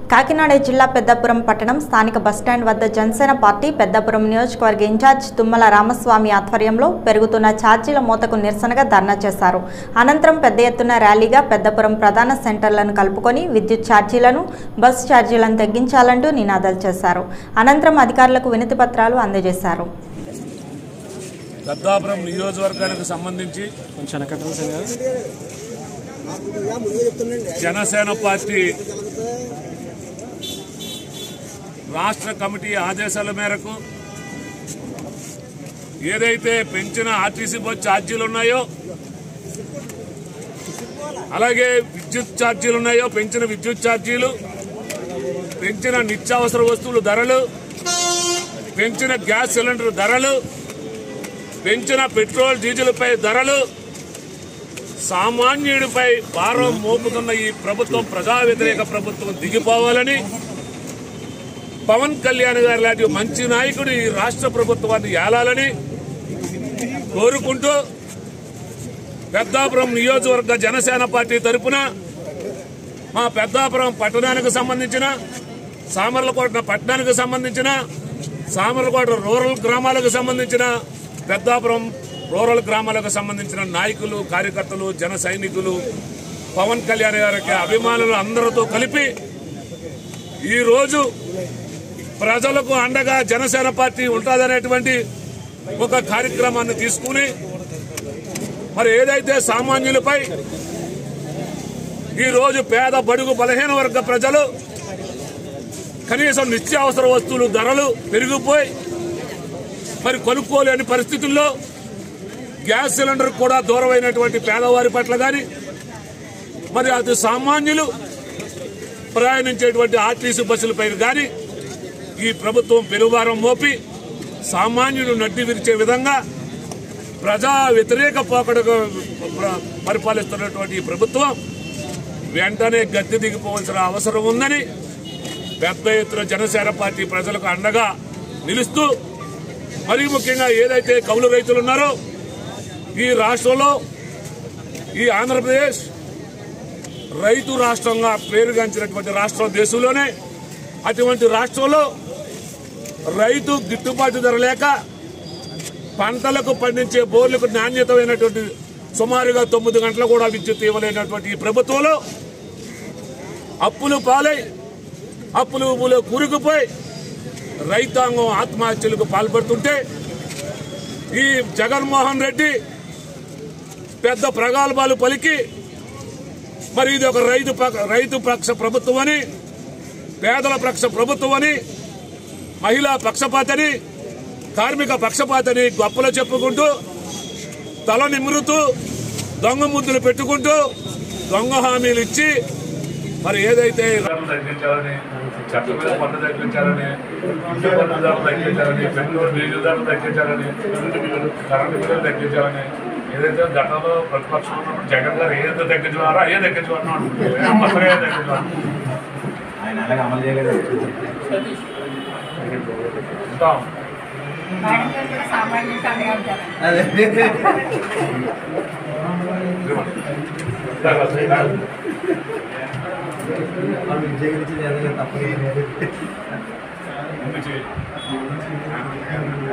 కాకినాడ జిల్లా పెద్దాపురం పట్టణం స్థానిక బస్టాండ్ వద్ద జనసేన పార్టీ పెద్దాపురం నియోజకవర్గ ఇన్ఛార్జ్ తుమ్మల రామస్వామి ఆధ్వర్యంలో పెరుగుతున్న ఛార్జీల మూతకు నిరసనగా ధర్నా చేశారు అనంతరం పెద్ద ఎత్తున ర్యాలీగా పెద్దపురం ప్రధాన సెంటర్లను కలుపుకొని విద్యుత్ ఛార్జీలను బస్ ఛార్జీలను తగ్గించాలంటూ నినాదాలు చేశారు అనంతరం అధికారులకు వినతి పత్రాలు అందజేశారు పెద్దాపురం నియోజకవర్గానికి సంబంధించి కొంచెం వెనకట్టు సార్ గారు జనసేన పార్టీ రాష్ట్ర కమిటీ ఆదేశాల మేరకు ఏదైతే పెంచిన ఆర్టీసీ బస్ ఛార్జీలు ఉన్నాయో అలాగే విద్యుత్ ఛార్జీలు ఉన్నాయో పెంచిన విద్యుత్ ఛార్జీలు పెంచిన నిత్యావసర వస్తువుల ధరలు పెంచిన గ్యాస్ సిలిండర్ ధరలు పెంచిన పెట్రోల్ డీజిల్ పై ధరలు సామాన్యుడిపై భారం మోపుతున్న ఈ ప్రభుత్వం ప్రజా వ్యతిరేక ప్రభుత్వం దిగిపోవాలని పవన్ కళ్యాణ్ గారి లాంటి మంచి నాయకుడు ఈ రాష్ట్ర ప్రభుత్వాన్ని ఏలాలని కోరుకుంటూ పెద్దాపురం నియోజకవర్గ జనసేన పార్టీ తరపున మా పెద్దాపురం పట్టణానికి సంబంధించిన సామర్లకోట పట్టణానికి సంబంధించిన సామర్లకోట రూరల్ గ్రామాలకు సంబంధించిన పెద్దాపురం రూరల్ గ్రామాలకు సంబంధించిన నాయకులు కార్యకర్తలు జన సైనికులు పవన్ కళ్యాణ్ గారికి అభిమానులు అందరితో కలిపి ఈ రోజు ప్రజలకు అండగా జనసేన పార్టీ ఉంటుందనేటువంటి ఒక కార్యక్రమాన్ని తీసుకుని మరి ఏదైతే సామాన్యులపై ఈ రోజు పేద బడుగు బలహీన వర్గ ప్రజలు కనీసం నిత్యావసర వస్తువులు ధరలు పెరిగిపోయి మరి కొనుక్కోలేని పరిస్థితుల్లో గ్యాస్ సిలిండర్ కూడా దూరమైనటువంటి పేదవారి పట్ల కానీ మరి అది సామాన్యులు ప్రయాణించేటువంటి ఆర్టీసీ బస్సులపై కానీ ఈ ప్రభుత్వం పెనుభారం మోపి సామాన్యులు నడ్డి విరిచే విధంగా ప్రజా వ్యతిరేక పోకడగా ప్ర- పరిపాలిస్తున్నటువంటి ఈ ప్రభుత్వం వెంటనే గద్దె దిగిపోవాల్సిన అవసరం ఉందని పెద్ద ఎత్తున జనసేన పార్టీ ప్రజలకు అండగా నిలుస్తూ మరీ ముఖ్యంగా ఏదైతే కౌలు రైతులు ఉన్నారో ఈ రాష్ట్రంలో ఈ ఆంధ్రప్రదేశ్ రైతు రాష్ట్రంగా పేరుగాంచినటువంటి రాష్ట్రం దేశంలోనే అటువంటి రాష్ట్రంలో రైతు గిట్టుబాటు ధర లేక పంటలకు పండించే బోర్లకు నాణ్యతమైనటువంటి సుమారుగా తొమ్మిది గంటలు కూడా విద్యుత్ ఇవ్వలేనటువంటి ఈ ప్రభుత్వంలో అప్పులు పాలై అప్పులు ఉప్పులు కూరుకుపోయి రైతాంగం ఆత్మహత్యలకు పాల్పడుతుంటే ఈ జగన్మోహన్ రెడ్డి పెద్ద ప్రగల్భాలు పలికి మరి ఇది ఒక రైతు పక్ష- రైతు పక్ష ప్రభుత్వం అని పేదల పక్ష ప్రభుత్వం అని మహిళా పక్షపాతని కార్మిక పక్షపాతని గొప్పలు చెప్పుకుంటూ తల నిమురుతూ దొంగ ముద్దులు పెట్టుకుంటూ దొంగ హామీలు ఇచ్చి మరి ఏదైతే ధరలు తగ్గించాలని చెట్ల మీద పన్ను తగ్గించాలని ఇంటి పన్ను ధరలు తగ్గించాలని పెట్రోల్ డీజిల్ ధరలు తగ్గించాలని కరెంటు బిల్లులు తగ్గించాలని ఏదైతే గతంలో ప్రతిపక్షం ఉన్నప్పుడు జగన్ గారు ఏదైతే తగ్గించుకున్నారో అయ్యే తగ్గించుకున్నాం కొత్తగా తగ్గించుకున్నాం ఆయన అలాగే అమలు చేయలేదు ఉంటాం మేడం గారు కూడా సామాన్యులు అడగాలి వాళ్ళు విజయ గురించి తప్పలేదు ముందు చేయి